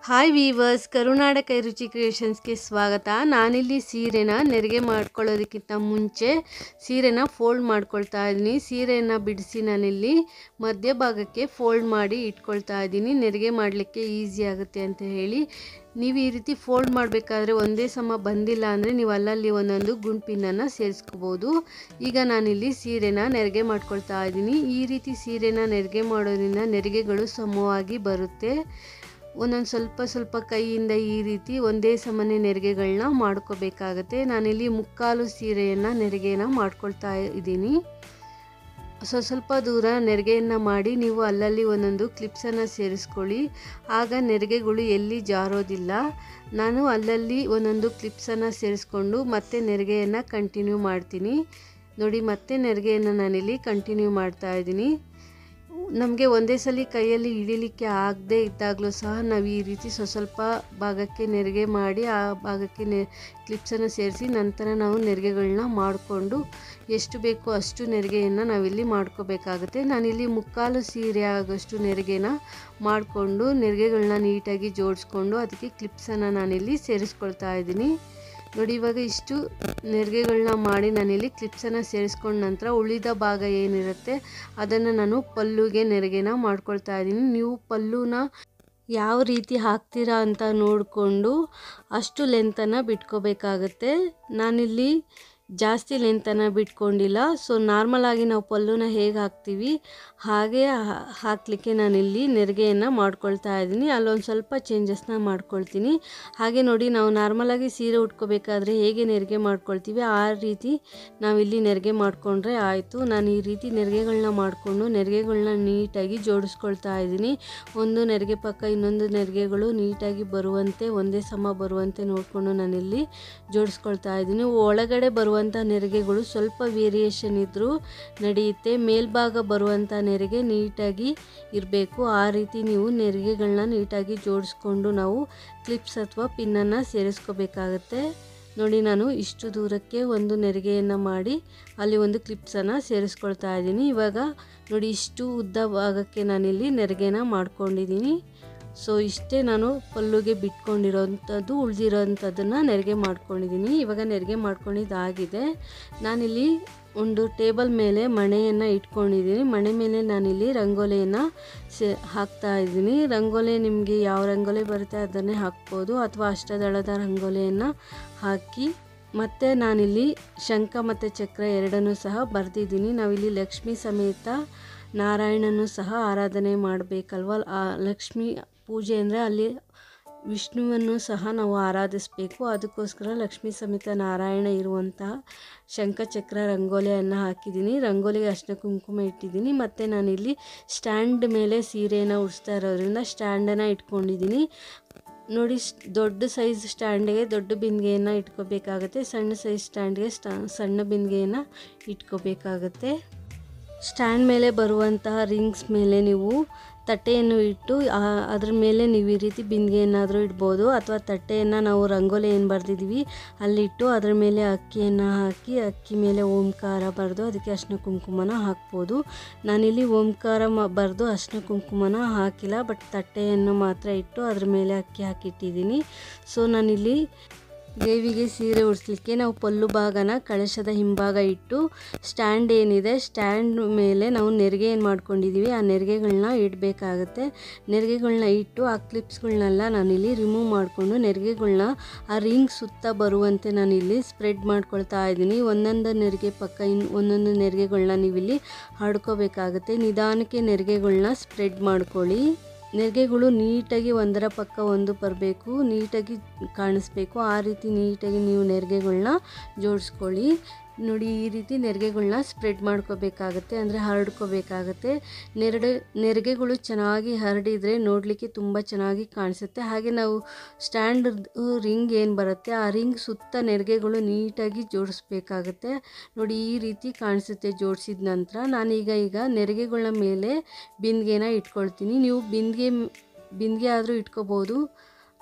hi viewers ಕರುನಾಡ ಕೈರುಚಿ ಕ್ರಿಯೇಷನ್ಸ್ಗೆ ಸ್ವಾಗತ ನಾನಿಲ್ಲಿ ಸೀರೆನ ನೆರಿಗೆ ಮಾಡ್ಕೊಳ್ಳೋದಕ್ಕಿಂತ ಮುಂಚೆ ಸೀರೆನ ಫೋಲ್ಡ್ ಮಾಡ್ಕೊಳ್ತಾ ಇದ್ದೀನಿ ಸೀರೆನ ಬಿಡಿಸಿ ನಾನಿಲ್ಲಿ ಮಧ್ಯಭಾಗಕ್ಕೆ ಫೋಲ್ಡ್ ಮಾಡಿ ಇಟ್ಕೊಳ್ತಾ ಇದ್ದೀನಿ ನೆರಿಗೆ ಮಾಡಲಿಕ್ಕೆ ಈಸಿ ಆಗುತ್ತೆ ಅಂತ ಹೇಳಿ ನೀವು ಈ ರೀತಿ ಫೋಲ್ಡ್ ಮಾಡಬೇಕಾದ್ರೆ ಒಂದೇ ಸಮ ಬಂದಿಲ್ಲ ಅಂದರೆ ನೀವು ಅಲ್ಲಲ್ಲಿ ಒಂದೊಂದು ಗುಂಪಿನನ್ನು ಸೇರಿಸ್ಕೋಬೋದು ಈಗ ನಾನಿಲ್ಲಿ ಸೀರೆನ ನೆರಿಗೆ ಮಾಡ್ಕೊಳ್ತಾ ಇದ್ದೀನಿ ಈ ರೀತಿ ಸೀರೆನ ನೆರಿಗೆ ಮಾಡೋದ್ರಿಂದ ನೆರಿಗೆಗಳು ಸಮವಾಗಿ ಬರುತ್ತೆ ಒಂದೊಂದು ಸ್ವಲ್ಪ ಸ್ವಲ್ಪ ಕೈಯಿಂದ ಈ ರೀತಿ ಒಂದೇ ಸಮನೆ ನೆರಿಗೆಗಳನ್ನ ಮಾಡ್ಕೋಬೇಕಾಗತ್ತೆ ನಾನಿಲ್ಲಿ ಮುಕ್ಕಾಲು ಸೀರೆಯನ್ನು ನೆರಿಗೆನ ಮಾಡ್ಕೊಳ್ತಾ ಇದ್ದೀನಿ ಸ್ವ ಸ್ವಲ್ಪ ದೂರ ನೆರಿಗೆಯನ್ನು ಮಾಡಿ ನೀವು ಅಲ್ಲಲ್ಲಿ ಒಂದೊಂದು ಕ್ಲಿಪ್ಸನ್ನು ಸೇರಿಸ್ಕೊಳ್ಳಿ ಆಗ ನೆರಿಗೆಗಳು ಎಲ್ಲಿ ಜಾರೋದಿಲ್ಲ ನಾನು ಅಲ್ಲಲ್ಲಿ ಒಂದೊಂದು ಕ್ಲಿಪ್ಸನ್ನು ಸೇರಿಸ್ಕೊಂಡು ಮತ್ತೆ ನೆರಿಗೆಯನ್ನು ಕಂಟಿನ್ಯೂ ಮಾಡ್ತೀನಿ ನೋಡಿ ಮತ್ತೆ ನೆರಿಗೆಯನ್ನು ನಾನಿಲ್ಲಿ ಕಂಟಿನ್ಯೂ ಮಾಡ್ತಾ ಇದ್ದೀನಿ ನಮಗೆ ಒಂದೇ ಸಲ ಕೈಯಲ್ಲಿ ಹಿಡಿಲಿಕ್ಕೆ ಆಗದೆ ಇದ್ದಾಗಲೂ ಸಹ ನಾವು ಈ ರೀತಿ ಸ್ವ ಸ್ವಲ್ಪ ಭಾಗಕ್ಕೆ ನೆರಿಗೆ ಮಾಡಿ ಆ ಭಾಗಕ್ಕೆ ನೆ ಕ್ಲಿಪ್ಸನ್ನು ಸೇರಿಸಿ ನಂತರ ನಾವು ನೆರಿಗೆಗಳನ್ನ ಮಾಡಿಕೊಂಡು ಎಷ್ಟು ಬೇಕೋ ಅಷ್ಟು ನೆರಿಗೆಯನ್ನು ನಾವಿಲ್ಲಿ ಮಾಡ್ಕೋಬೇಕಾಗುತ್ತೆ ನಾನಿಲ್ಲಿ ಮುಕ್ಕಾಲು ಸೀರೆ ಆಗೋಷ್ಟು ನೆರಿಗೆನ ಮಾಡಿಕೊಂಡು ನೆರಿಗೆಗಳನ್ನ ನೀಟಾಗಿ ಜೋಡಿಸ್ಕೊಂಡು ಅದಕ್ಕೆ ಕ್ಲಿಪ್ಸನ್ನು ನಾನಿಲ್ಲಿ ಸೇರಿಸ್ಕೊಳ್ತಾ ಇದ್ದೀನಿ ನೋಡಿ ಇವಾಗ ಇಷ್ಟು ನೆರಿಗೆಗಳನ್ನ ಮಾಡಿ ನಾನಿಲ್ಲಿ ಕ್ಲಿಪ್ಸನ್ನು ಸೇರಿಸ್ಕೊಂಡ ನಂತರ ಉಳಿದ ಭಾಗ ಏನಿರುತ್ತೆ ಅದನ್ನು ನಾನು ಪಲ್ಲುಗೆ ನೆರಿಗೆನ ಮಾಡ್ಕೊಳ್ತಾ ಇದ್ದೀನಿ ನೀವು ಪಲ್ಲುನ ಯಾವ ರೀತಿ ಹಾಕ್ತೀರಾ ಅಂತ ನೋಡಿಕೊಂಡು ಅಷ್ಟು ಲೆಂತನ್ನು ಬಿಟ್ಕೋಬೇಕಾಗತ್ತೆ ನಾನಿಲ್ಲಿ ಜಾಸ್ತಿ ಲೆಂತನ್ನು ಬಿಟ್ಕೊಂಡಿಲ್ಲ ಸೊ ನಾರ್ಮಲಾಗಿ ನಾವು ಪಲ್ಲುನ ಹೇಗೆ ಹಾಕ್ತೀವಿ ಹಾಗೆ ಹಾಕಲಿಕ್ಕೆ ನಾನಿಲ್ಲಿ ನೆರಿಗೆಯನ್ನು ಮಾಡ್ಕೊಳ್ತಾ ಇದ್ದೀನಿ ಅಲ್ಲೊಂದು ಸ್ವಲ್ಪ ಚೇಂಜಸ್ನ ಮಾಡ್ಕೊಳ್ತೀನಿ ಹಾಗೆ ನೋಡಿ ನಾವು ನಾರ್ಮಲಾಗಿ ಸೀರೆ ಉಟ್ಕೋಬೇಕಾದ್ರೆ ಹೇಗೆ ನೆರಿಗೆ ಮಾಡ್ಕೊಳ್ತೀವಿ ಆ ರೀತಿ ನಾವಿಲ್ಲಿ ನೆರಿಗೆ ಮಾಡಿಕೊಂಡ್ರೆ ಆಯಿತು ನಾನು ಈ ರೀತಿ ನೆರಿಗೆಗಳನ್ನ ಮಾಡಿಕೊಂಡು ನೆರಿಗೆಗಳನ್ನ ನೀಟಾಗಿ ಜೋಡಿಸ್ಕೊಳ್ತಾ ಇದ್ದೀನಿ ಒಂದು ನೆರಿಗೆ ಪಕ್ಕ ಇನ್ನೊಂದು ನೆರಿಗೆಗಳು ನೀಟಾಗಿ ಬರುವಂತೆ ಒಂದೇ ಸಮ ಬರುವಂತೆ ನೋಡಿಕೊಂಡು ನಾನಿಲ್ಲಿ ಜೋಡಿಸ್ಕೊಳ್ತಾ ಇದ್ದೀನಿ ಒಳಗಡೆ ಬರುವಂಥ ನೆರಿಗೆಗಳು ಸ್ವಲ್ಪ ವೇರಿಯೇಷನ್ ಇದ್ದರೂ ನಡೆಯುತ್ತೆ ಮೇಲ್ಭಾಗ ಬರುವಂಥ ನೆರಿಗೆ ನೀಟಾಗಿ ಇರಬೇಕು ಆ ರೀತಿ ನೀವು ನೆರಿಗೆಗಳನ್ನ ನೀಟಾಗಿ ಜೋಡಿಸ್ಕೊಂಡು ನಾವು ಕ್ಲಿಪ್ಸ್ ಅಥವಾ ಪಿನ್ನನ್ನು ಸೇರಿಸ್ಕೋಬೇಕಾಗತ್ತೆ ನೋಡಿ ನಾನು ಇಷ್ಟು ದೂರಕ್ಕೆ ಒಂದು ನೆರಿಗೆಯನ್ನು ಮಾಡಿ ಅಲ್ಲಿ ಒಂದು ಕ್ಲಿಪ್ಸನ್ನು ಸೇರಿಸ್ಕೊಳ್ತಾ ಇದ್ದೀನಿ ಇವಾಗ ನೋಡಿ ಇಷ್ಟು ಉದ್ದ ಭಾಗಕ್ಕೆ ನಾನಿಲ್ಲಿ ನೆರಿಗೆನ ಮಾಡ್ಕೊಂಡಿದ್ದೀನಿ ಸೊ ಇಷ್ಟೇ ನಾನು ಪಲ್ಲುಗೆ ಬಿಟ್ಕೊಂಡಿರೋಂಥದ್ದು ಉಳಿದಿರೋಂಥದ್ದನ್ನು ನೆರಿಗೆ ಮಾಡ್ಕೊಂಡಿದ್ದೀನಿ ಇವಾಗ ನೆರಿಗೆ ಮಾಡ್ಕೊಂಡಿದ್ದಾಗಿದೆ ನಾನಿಲ್ಲಿ ಒಂದು ಟೇಬಲ್ ಮೇಲೆ ಮಣೆಯನ್ನು ಇಟ್ಕೊಂಡಿದ್ದೀನಿ ಮಣೆ ಮೇಲೆ ನಾನಿಲ್ಲಿ ರಂಗೋಲಿಯನ್ನು ಸೆ ಹಾಕ್ತಾ ಇದ್ದೀನಿ ರಂಗೋಲಿ ನಿಮಗೆ ಯಾವ ರಂಗೋಲಿ ಬರುತ್ತೆ ಅದನ್ನೇ ಹಾಕ್ಬೋದು ಅಥವಾ ಅಷ್ಟದಳದ ರಂಗೋಲಿಯನ್ನು ಹಾಕಿ ಮತ್ತು ನಾನಿಲ್ಲಿ ಶಂಖ ಮತ್ತು ಚಕ್ರ ಎರಡನ್ನೂ ಸಹ ಬರೆದಿದ್ದೀನಿ ನಾವಿಲ್ಲಿ ಲಕ್ಷ್ಮೀ ಸಮೇತ ನಾರಾಯಣನೂ ಸಹ ಆರಾಧನೆ ಮಾಡಬೇಕಲ್ವ ಆ ಲಕ್ಷ್ಮೀ ಪೂಜೆ ಅಂದರೆ ಅಲ್ಲಿ ವಿಷ್ಣುವನ್ನು ಸಹ ನಾವು ಆರಾಧಿಸಬೇಕು ಅದಕ್ಕೋಸ್ಕರ ಲಕ್ಷ್ಮೀ ಸಮೇತ ನಾರಾಯಣ ಇರುವಂತಹ ಶಂಖಚಕ್ರ ರಂಗೋಲಿಯನ್ನು ಹಾಕಿದ್ದೀನಿ ರಂಗೋಲಿಗೆ ಅರ್ಶಿನ ಕುಂಕುಮ ಇಟ್ಟಿದ್ದೀನಿ ಮತ್ತು ನಾನಿಲ್ಲಿ ಸ್ಟ್ಯಾಂಡ್ ಮೇಲೆ ಸೀರೆಯನ್ನು ಉಡಿಸ್ತಾ ಇರೋದ್ರಿಂದ ಸ್ಟ್ಯಾಂಡನ್ನು ಇಟ್ಕೊಂಡಿದ್ದೀನಿ ನೋಡಿ ದೊಡ್ಡ ಸೈಜ್ ಸ್ಟ್ಯಾಂಡ್ಗೆ ದೊಡ್ಡ ಬಿಂದಿಗೆಯನ್ನು ಇಟ್ಕೋಬೇಕಾಗತ್ತೆ ಸಣ್ಣ ಸೈಜ್ ಸ್ಟ್ಯಾಂಡ್ಗೆ ಸ್ಟಾ ಸಣ್ಣ ಬಿಂದಿಗೆಯನ್ನು ಇಟ್ಕೋಬೇಕಾಗತ್ತೆ ಸ್ಟ್ಯಾಂಡ್ ಮೇಲೆ ಬರುವಂತಹ ರಿಂಗ್ಸ್ ಮೇಲೆ ನೀವು ತಟ್ಟೆಯನ್ನು ಇಟ್ಟು ಅದ್ರ ಮೇಲೆ ನೀವು ಈ ರೀತಿ ಬಿಂದಿಗೆ ಏನಾದರೂ ಇಡ್ಬೋದು ಅಥವಾ ತಟ್ಟೆಯನ್ನು ನಾವು ರಂಗೋಲಿ ಏನು ಬರೆದಿದ್ದೀವಿ ಅಲ್ಲಿಟ್ಟು ಅದ್ರ ಮೇಲೆ ಅಕ್ಕಿಯನ್ನು ಹಾಕಿ ಅಕ್ಕಿ ಮೇಲೆ ಓಂಕಾರ ಬರೆದು ಅದಕ್ಕೆ ಅರ್ಶಿನ ಕುಂಕುಮನ ಹಾಕ್ಬೋದು ನಾನಿಲ್ಲಿ ಓಂಕಾರ ಮ ಬರೆದು ಅರ್ಶಿನ ಕುಂಕುಮನ ಹಾಕಿಲ್ಲ ಬಟ್ ತಟ್ಟೆಯನ್ನು ಮಾತ್ರ ಇಟ್ಟು ಅದ್ರ ಮೇಲೆ ಅಕ್ಕಿ ಹಾಕಿಟ್ಟಿದ್ದೀನಿ ಸೊ ನಾನಿಲ್ಲಿ ದೇವಿಗೆ ಸೀರೆ ಉಡಿಸ್ಲಿಕ್ಕೆ ನಾವು ಪಲ್ಲು ಭಾಗನ ಕಳಶದ ಹಿಂಭಾಗ ಇಟ್ಟು ಸ್ಟ್ಯಾಂಡ್ ಏನಿದೆ ಸ್ಟ್ಯಾಂಡ್ ಮೇಲೆ ನಾವು ನೆರಿಗೆ ಏನು ಮಾಡ್ಕೊಂಡಿದ್ದೀವಿ ಆ ನೆರಿಗೆಗಳನ್ನ ಇಡಬೇಕಾಗತ್ತೆ ನೆರಿಗೆಗಳನ್ನ ಇಟ್ಟು ಆ ಕ್ಲಿಪ್ಸ್ಗಳನ್ನೆಲ್ಲ ನಾನಿಲ್ಲಿ ರಿಮೂವ್ ಮಾಡಿಕೊಂಡು ನೆರಿಗೆಗಳನ್ನ ಆ ರಿಂಗ್ ಸುತ್ತ ಬರುವಂತೆ ನಾನಿಲ್ಲಿ ಸ್ಪ್ರೆಡ್ ಮಾಡ್ಕೊಳ್ತಾ ಇದ್ದೀನಿ ಒಂದೊಂದು ನೆರಿಗೆ ಪಕ್ಕ ಇನ್ನು ಒಂದೊಂದು ನೆರಿಗೆಗಳನ್ನ ನೀವಿಲ್ಲಿ ಹಡ್ಕೋಬೇಕಾಗತ್ತೆ ನಿಧಾನಕ್ಕೆ ನೆರಿಗೆಗಳನ್ನ ಸ್ಪ್ರೆಡ್ ಮಾಡ್ಕೊಳ್ಳಿ ನೆರಿಗೆಗಳು ನೀಟಾಗಿ ಒಂದರ ಪಕ್ಕ ಒಂದು ಬರಬೇಕು ನೀಟಾಗಿ ಕಾಣಿಸ್ಬೇಕು ಆ ರೀತಿ ನೀಟಾಗಿ ನೀವು ನೆರಿಗೆಗಳನ್ನ ಜೋಡಿಸ್ಕೊಳ್ಳಿ ನೋಡಿ ಈ ರೀತಿ ನೆರಿಗೆಗಳನ್ನ ಸ್ಪ್ರೆಡ್ ಮಾಡ್ಕೋಬೇಕಾಗತ್ತೆ ಅಂದರೆ ಹರಡ್ಕೋಬೇಕಾಗತ್ತೆ ನೆರಡು ನೆರಿಗೆಗಳು ಚೆನ್ನಾಗಿ ಹರಡಿದರೆ ನೋಡಲಿಕ್ಕೆ ತುಂಬ ಚೆನ್ನಾಗಿ ಕಾಣಿಸುತ್ತೆ ಹಾಗೆ ನಾವು ಸ್ಟ್ಯಾಂಡ್ ರಿಂಗ್ ಏನು ಬರುತ್ತೆ ಆ ರಿಂಗ್ ಸುತ್ತ ನೆರಿಗೆಗಳು ನೀಟಾಗಿ ಜೋಡಿಸ್ಬೇಕಾಗತ್ತೆ ನೋಡಿ ಈ ರೀತಿ ಕಾಣಿಸುತ್ತೆ ಜೋಡಿಸಿದ ನಂತರ ನಾನೀಗ ಈಗ ನೆರಿಗೆಗಳ ಮೇಲೆ ಬಿಂದಿಗೆನ ಇಟ್ಕೊಳ್ತೀನಿ ನೀವು ಬಿಂದಿಗೆ ಬಿಂದಿಗೆ ಆದರೂ ಇಟ್ಕೋಬೋದು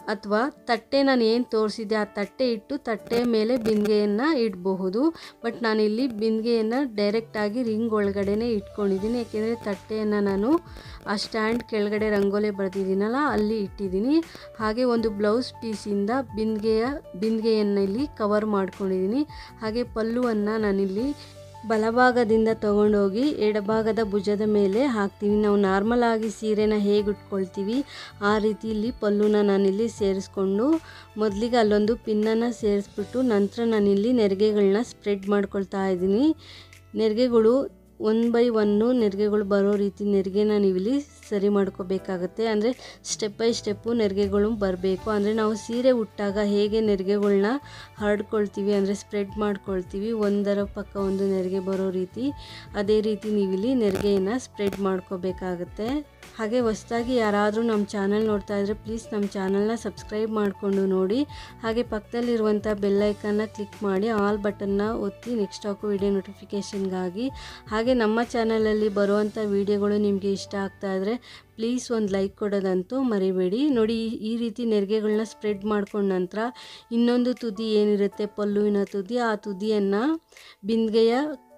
ಅಥವಾ ತಟ್ಟೆ ನಾನು ಏನು ತೋರಿಸಿದ್ದೆ ಆ ತಟ್ಟೆ ಇಟ್ಟು ತಟ್ಟೆ ಮೇಲೆ ಬಿಂದಿಗೆಯನ್ನು ಇಡಬಹುದು ಬಟ್ ನಾನಿಲ್ಲಿ ಬಿಂದಿಗೆಯನ್ನು ಡೈರೆಕ್ಟಾಗಿ ರಿಂಗ್ ಒಳಗಡೆನೇ ಇಟ್ಕೊಂಡಿದ್ದೀನಿ ಯಾಕೆಂದರೆ ತಟ್ಟೆಯನ್ನು ನಾನು ಆ ಸ್ಟ್ಯಾಂಡ್ ಕೆಳಗಡೆ ರಂಗೋಲಿ ಬರೆದಿದ್ದೀನಲ್ಲ ಅಲ್ಲಿ ಇಟ್ಟಿದ್ದೀನಿ ಹಾಗೆ ಒಂದು ಬ್ಲೌಸ್ ಪೀಸಿಂದ ಬಿಂದಿಗೆಯ ಬಿಂದಿಗೆಯನ್ನು ಇಲ್ಲಿ ಕವರ್ ಮಾಡ್ಕೊಂಡಿದ್ದೀನಿ ಹಾಗೆ ಪಲ್ಲುವನ್ನು ನಾನಿಲ್ಲಿ ಬಲಭಾಗದಿಂದ ತಗೊಂಡೋಗಿ ಎಡಭಾಗದ ಭುಜದ ಮೇಲೆ ಹಾಕ್ತೀವಿ ನಾವು ನಾರ್ಮಲ್ ಆಗಿ ಸೀರೆನ ಹೇಗೆ ಉಟ್ಕೊಳ್ತೀವಿ ಆ ರೀತಿ ಇಲ್ಲಿ ಪಲ್ಲುನ ನಾನಿಲ್ಲಿ ಸೇರಿಸ್ಕೊಂಡು ಮೊದಲಿಗೆ ಅಲ್ಲೊಂದು ಪಿನ್ನನ್ನು ಸೇರಿಸ್ಬಿಟ್ಟು ನಂತರ ನಾನಿಲ್ಲಿ ನೆರಿಗೆಗಳನ್ನ ಸ್ಪ್ರೆಡ್ ಮಾಡ್ಕೊಳ್ತಾ ಇದ್ದೀನಿ ನೆರಿಗೆಗಳು ಒನ್ ಬೈ ಒನ್ನು ನೆರಿಗೆಗಳು ಬರೋ ರೀತಿ ನೆರಿಗೆನ ನೀವಿಲ್ಲಿ ಸರಿ ಮಾಡ್ಕೋಬೇಕಾಗತ್ತೆ ಅಂದರೆ ಸ್ಟೆಪ್ ಬೈ ಸ್ಟೆಪ್ಪು ನೆರಿಗೆಗಳು ಬರಬೇಕು ಅಂದರೆ ನಾವು ಸೀರೆ ಉಟ್ಟಾಗ ಹೇಗೆ ನೆರಿಗೆಗಳ್ನ ಹರಡ್ಕೊಳ್ತೀವಿ ಅಂದರೆ ಸ್ಪ್ರೆಡ್ ಮಾಡ್ಕೊಳ್ತೀವಿ ಒಂದರ ಪಕ್ಕ ಒಂದು ನೆರಿಗೆ ಬರೋ ರೀತಿ ಅದೇ ರೀತಿ ನೀವಿಲ್ಲಿ ನೆರಿಗೆಯನ್ನು ಸ್ಪ್ರೆಡ್ ಮಾಡ್ಕೋಬೇಕಾಗತ್ತೆ ಹಾಗೆ ಹೊಸದಾಗಿ ಯಾರಾದರೂ ನಮ್ಮ ಚಾನಲ್ ನೋಡ್ತಾ ಇದ್ದರೆ ಪ್ಲೀಸ್ ನಮ್ಮ ಚಾನಲ್ನ ಸಬ್ಸ್ಕ್ರೈಬ್ ಮಾಡಿಕೊಂಡು ನೋಡಿ ಹಾಗೆ ಪಕ್ಕದಲ್ಲಿರುವಂಥ ಬೆಲ್ಲೈಕನ್ನ ಕ್ಲಿಕ್ ಮಾಡಿ ಆಲ್ ಬಟನ್ನ ಒತ್ತಿ ನೆಕ್ಸ್ಟ್ ಹಾಕೋ ವಿಡಿಯೋ ನೋಟಿಫಿಕೇಷನ್ಗಾಗಿ ಹಾಗೆ ನಮ್ಮ ಚಾನಲಲ್ಲಿ ಬರುವಂಥ ವಿಡಿಯೋಗಳು ನಿಮಗೆ ಇಷ್ಟ ಆಗ್ತಾ ಇದ್ದರೆ ಪ್ಲೀಸ್ ಒಂದು ಲೈಕ್ ಕೊಡೋದಂತೂ ಮರಿಬೇಡಿ ನೋಡಿ ಈ- ಈ ರೀತಿ ನೆರಿಗೆಗಳನ್ನ ಸ್ಪ್ರೆಡ್ ಮಾಡ್ಕೊಂಡ ನಂತರ ಇನ್ನೊಂದು ತುದಿ ಏನಿರುತ್ತೆ ಪಲ್ಲುವಿನ ತುದಿ ಆ ತುದಿಯನ್ನು ಬಿಂದಿಗೆಯ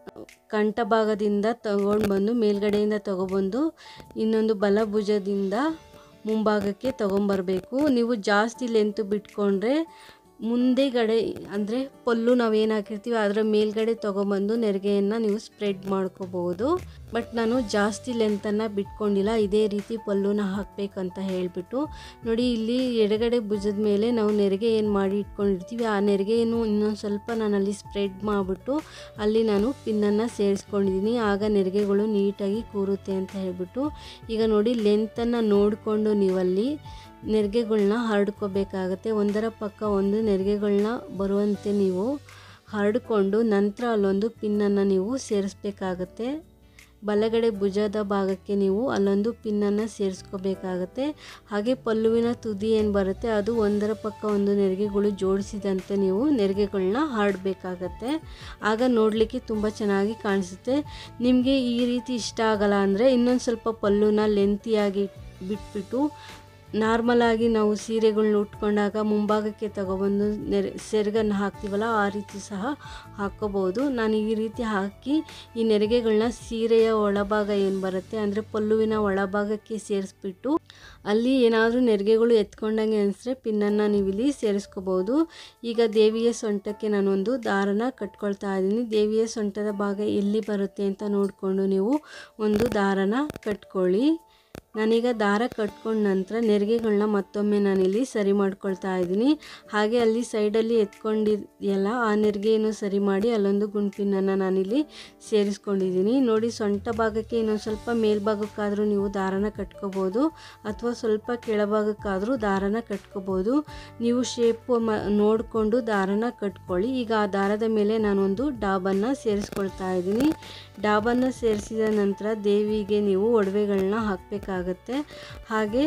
ಕಂಠ ಭಾಗದಿಂದ ತಗೊಂಡು ಬಂದು ಮೇಲ್ಗಡೆಯಿಂದ ತಗೊಬಂದು ಇನ್ನೊಂದು ಬಲಭುಜದಿಂದ ಮುಂಭಾಗಕ್ಕೆ ತಗೊಂಬರಬೇಕು ನೀವು ಜಾಸ್ತಿ ಲೆಂತ್ ಬಿಟ್ಕೊಂಡ್ರೆ ಮುಂದೆಗಡೆ ಅಂದರೆ ಪಲ್ಲು ನಾವೇನು ಹಾಕಿರ್ತೀವಿ ಅದರ ಮೇಲ್ಗಡೆ ತೊಗೊಂಬಂದು ನೆರಿಗೆಯನ್ನು ನೀವು ಸ್ಪ್ರೆಡ್ ಮಾಡ್ಕೋಬೋದು ಬಟ್ ನಾನು ಜಾಸ್ತಿ ಲೆಂತನ್ನು ಬಿಟ್ಕೊಂಡಿಲ್ಲ ಇದೇ ರೀತಿ ಪಲ್ಲುನ ಹಾಕಬೇಕಂತ ಹೇಳಿಬಿಟ್ಟು ನೋಡಿ ಇಲ್ಲಿ ಎಡಗಡೆ ಭುಜದ ಮೇಲೆ ನಾವು ನೆರಿಗೆ ಏನು ಮಾಡಿ ಇಟ್ಕೊಂಡಿರ್ತೀವಿ ಆ ನೆರಿಗೆಯನ್ನು ಇನ್ನೊಂದು ಸ್ವಲ್ಪ ನಾನು ಅಲ್ಲಿ ಸ್ಪ್ರೆಡ್ ಮಾಡಿಬಿಟ್ಟು ಅಲ್ಲಿ ನಾನು ಪಿನ್ನನ್ನು ಸೇರಿಸ್ಕೊಂಡಿದ್ದೀನಿ ಆಗ ನೆರಿಗೆಗಳು ನೀಟಾಗಿ ಕೂರುತ್ತೆ ಅಂತ ಹೇಳ್ಬಿಟ್ಟು ಈಗ ನೋಡಿ ಲೆಂತನ್ನು ನೋಡಿಕೊಂಡು ನೀವಲ್ಲಿ ನೆರಿಗೆಗಳ್ನ ಹರಡ್ಕೋಬೇಕಾಗತ್ತೆ ಒಂದರ ಪಕ್ಕ ಒಂದು ನೆರಿಗೆಗಳ್ನ ಬರುವಂತೆ ನೀವು ಹರಡ್ಕೊಂಡು ನಂತರ ಅಲ್ಲೊಂದು ಪಿನ್ನನ್ನು ನೀವು ಸೇರಿಸ್ಬೇಕಾಗತ್ತೆ ಬಲಗಡೆ ಭುಜದ ಭಾಗಕ್ಕೆ ನೀವು ಅಲ್ಲೊಂದು ಪಿನ್ನನ್ನು ಸೇರಿಸ್ಕೋಬೇಕಾಗತ್ತೆ ಹಾಗೆ ಪಲ್ಲುವಿನ ತುದಿ ಏನು ಬರುತ್ತೆ ಅದು ಒಂದರ ಪಕ್ಕ ಒಂದು ನೆರಿಗೆಗಳು ಜೋಡಿಸಿದಂತೆ ನೀವು ನೆರಿಗೆಗಳನ್ನ ಹರಡಬೇಕಾಗತ್ತೆ ಆಗ ನೋಡಲಿಕ್ಕೆ ತುಂಬ ಚೆನ್ನಾಗಿ ಕಾಣಿಸುತ್ತೆ ನಿಮಗೆ ಈ ರೀತಿ ಇಷ್ಟ ಆಗಲ್ಲ ಅಂದರೆ ಇನ್ನೊಂದು ಸ್ವಲ್ಪ ಪಲ್ಲುನ ಲೆಂತಿಯಾಗಿ ಬಿಟ್ಬಿಟ್ಟು ನಾರ್ಮಲಾಗಿ ನಾವು ಸೀರೆಗಳ್ನ ಉಟ್ಕೊಂಡಾಗ ಮುಂಭಾಗಕ್ಕೆ ತಗೊಬಂದು ನೆರೆ ಸೆರಗನ್ನು ಹಾಕ್ತೀವಲ್ಲ ಆ ರೀತಿ ಸಹ ಹಾಕ್ಕೋಬೋದು ನಾನು ಈ ರೀತಿ ಹಾಕಿ ಈ ನೆರಿಗೆಗಳನ್ನ ಸೀರೆಯ ಒಳಭಾಗ ಏನು ಬರುತ್ತೆ ಅಂದರೆ ಪಲ್ಲುವಿನ ಒಳಭಾಗಕ್ಕೆ ಸೇರಿಸ್ಬಿಟ್ಟು ಅಲ್ಲಿ ಏನಾದರೂ ನೆರಿಗೆಗಳು ಎತ್ಕೊಂಡಂಗೆ ಅನಿಸಿದ್ರೆ ಪಿನ್ನನ್ನು ನೀವು ಇಲ್ಲಿ ಸೇರಿಸ್ಕೋಬೋದು ಈಗ ದೇವಿಯ ಸೊಂಟಕ್ಕೆ ನಾನೊಂದು ದಾರನ ಕಟ್ಕೊಳ್ತಾ ಇದ್ದೀನಿ ದೇವಿಯ ಸೊಂಟದ ಭಾಗ ಎಲ್ಲಿ ಬರುತ್ತೆ ಅಂತ ನೋಡಿಕೊಂಡು ನೀವು ಒಂದು ದಾರನ ಕಟ್ಕೊಳ್ಳಿ ನಾನೀಗ ದಾರ ಕಟ್ಕೊಂಡ ನಂತರ ನೆರಿಗೆಗಳನ್ನ ಮತ್ತೊಮ್ಮೆ ನಾನಿಲ್ಲಿ ಸರಿ ಮಾಡ್ಕೊಳ್ತಾ ಇದ್ದೀನಿ ಹಾಗೆ ಅಲ್ಲಿ ಸೈಡಲ್ಲಿ ಎತ್ಕೊಂಡಿದೆಯಲ್ಲ ಆ ನೆರಿಗೆಯನ್ನು ಸರಿ ಮಾಡಿ ಅಲ್ಲೊಂದು ಗುಂಪಿನನ್ನು ನಾನಿಲ್ಲಿ ಸೇರಿಸ್ಕೊಂಡಿದ್ದೀನಿ ನೋಡಿ ಸೊಂಟ ಭಾಗಕ್ಕೆ ಇನ್ನೊಂದು ಸ್ವಲ್ಪ ಮೇಲ್ಭಾಗಕ್ಕಾದರೂ ನೀವು ದಾರನ ಕಟ್ಕೋಬೋದು ಅಥವಾ ಸ್ವಲ್ಪ ಕೆಳಭಾಗಕ್ಕಾದರೂ ದಾರನ ಕಟ್ಕೋಬೋದು ನೀವು ಶೇಪು ಮ ನೋಡಿಕೊಂಡು ದಾರನ ಕಟ್ಕೊಳ್ಳಿ ಈಗ ಆ ದಾರದ ಮೇಲೆ ನಾನೊಂದು ಡಾಬನ್ನು ಸೇರಿಸ್ಕೊಳ್ತಾ ಇದ್ದೀನಿ ಡಾಬನ್ನು ಸೇರಿಸಿದ ನಂತರ ದೇವಿಗೆ ನೀವು ಒಡವೆಗಳನ್ನ ಹಾಕಬೇಕಾಗತ್ತೆ ಹಾಗೆ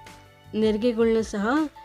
ನೆರಿಗೆಗಳ್ನ ಸಹ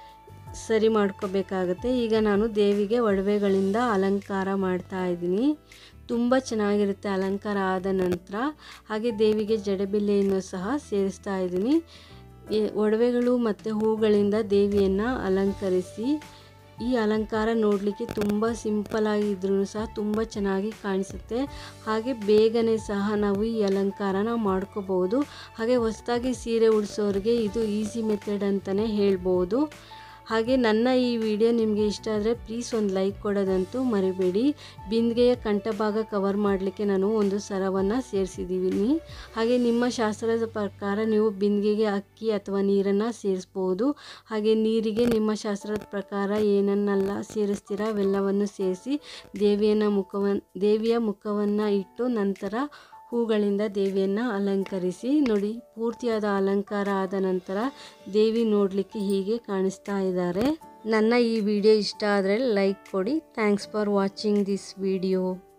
ಸರಿ ಮಾಡ್ಕೋಬೇಕಾಗತ್ತೆ ಈಗ ನಾನು ದೇವಿಗೆ ಒಡವೆಗಳಿಂದ ಅಲಂಕಾರ ಮಾಡ್ತಾ ಇದ್ದೀನಿ ತುಂಬ ಚೆನ್ನಾಗಿರುತ್ತೆ ಅಲಂಕಾರ ಆದ ನಂತರ ಹಾಗೆ ದೇವಿಗೆ ಜಡೆಬಿಲ್ಲೆಯನ್ನು ಸಹ ಸೇರಿಸ್ತಾ ಇದ್ದೀನಿ ಈ ಒಡವೆಗಳು ಮತ್ತು ಹೂಗಳಿಂದ ದೇವಿಯನ್ನು ಅಲಂಕರಿಸಿ ಈ ಅಲಂಕಾರ ನೋಡಲಿಕ್ಕೆ ತುಂಬ ಸಿಂಪಲ್ ಆಗಿದ್ರೂ ಸಹ ತುಂಬ ಚೆನ್ನಾಗಿ ಕಾಣಿಸುತ್ತೆ ಹಾಗೆ ಬೇಗನೆ ಸಹ ನಾವು ಈ ಅಲಂಕಾರನ ಮಾಡ್ಕೋಬೋದು ಹಾಗೆ ಹೊಸದಾಗಿ ಸೀರೆ ಉಡಿಸೋರಿಗೆ ಇದು ಈಸಿ ಮೆಥಡ್ ಅಂತಲೇ ಹೇಳ್ಬೋದು ಹಾಗೆ ನನ್ನ ಈ ವಿಡಿಯೋ ನಿಮಗೆ ಇಷ್ಟ ಆದರೆ ಪ್ಲೀಸ್ ಒಂದು ಲೈಕ್ ಕೊಡೋದಂತೂ ಮರಿಬೇಡಿ ಬಿಂದಿಗೆಯ ಕಂಠಭಾಗ ಕವರ್ ಮಾಡಲಿಕ್ಕೆ ನಾನು ಒಂದು ಸರವನ್ನು ಸೇರಿಸಿದ್ದೀನಿ ಹಾಗೆ ನಿಮ್ಮ ಶಾಸ್ತ್ರದ ಪ್ರಕಾರ ನೀವು ಬಿಂದಿಗೆಗೆ ಅಕ್ಕಿ ಅಥವಾ ನೀರನ್ನು ಸೇರಿಸ್ಬೋದು ಹಾಗೆ ನೀರಿಗೆ ನಿಮ್ಮ ಶಾಸ್ತ್ರದ ಪ್ರಕಾರ ಏನನ್ನೆಲ್ಲ ಸೇರಿಸ್ತೀರಾ ಅವೆಲ್ಲವನ್ನು ಸೇರಿಸಿ ದೇವಿಯನ್ನು ಮುಖವನ್ನು ದೇವಿಯ ಮುಖವನ್ನು ಇಟ್ಟು ನಂತರ ಹೂಗಳಿಂದ ದೇವಿಯನ್ನು ಅಲಂಕರಿಸಿ ನೋಡಿ ಪೂರ್ತಿಯಾದ ಅಲಂಕಾರ ಆದ ನಂತರ ದೇವಿ ನೋಡಲಿಕ್ಕೆ ಹೀಗೆ ಕಾಣಿಸ್ತಾ ಇದ್ದಾರೆ ನನ್ನ ಈ ವಿಡಿಯೋ ಇಷ್ಟ ಆದರೆ ಲೈಕ್ ಕೊಡಿ thanks for watching this video